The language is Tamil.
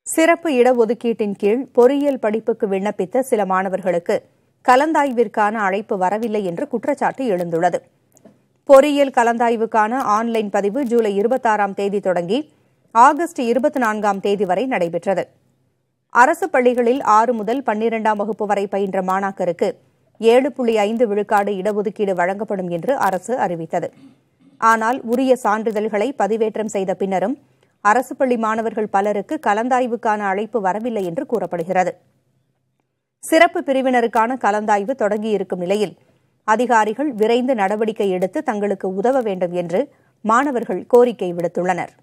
சிறப்பு இடஒதுக்கீட்டின் கீழ் பொறியியல் படிப்புக்கு விண்ணப்பித்த சில மாணவர்களுக்கு கலந்தாய்விற்கான அழைப்பு வரவில்லை என்று குற்றச்சாட்டு எழுந்துள்ளது பொறியியல் கலந்தாய்வுக்கான ஆன்லைன் பதிவு ஜூலை இருபத்தாறாம் தேதி தொடங்கி ஆகஸ்ட் இருபத்தி நான்காம் தேதி வரை நடைபெற்றது அரசு பள்ளிகளில் ஆறு முதல் பன்னிரெண்டாம் வகுப்பு வரை பயின்ற மாணாக்கருக்கு ஏழு புள்ளி ஐந்து விழுக்காடு இடஒதுக்கீடு வழங்கப்படும் என்று அரசு அறிவித்தது ஆனால் உரிய சான்றிதழ்களை பதிவேற்றம் செய்த பின்னரும் அரசு பள்ளி மாணவர்கள் பலருக்கு கலந்தாய்வுக்கான அழைப்பு வரவில்லை என்று கூறப்படுகிறது சிறப்பு பிரிவினருக்கான கலந்தாய்வு தொடங்கியிருக்கும் நிலையில் அதிகாரிகள் விரைந்து நடவடிக்கை எடுத்து தங்களுக்கு உதவ வேண்டும் என்று மாணவர்கள் கோரிக்கை விடுத்துள்ளனர்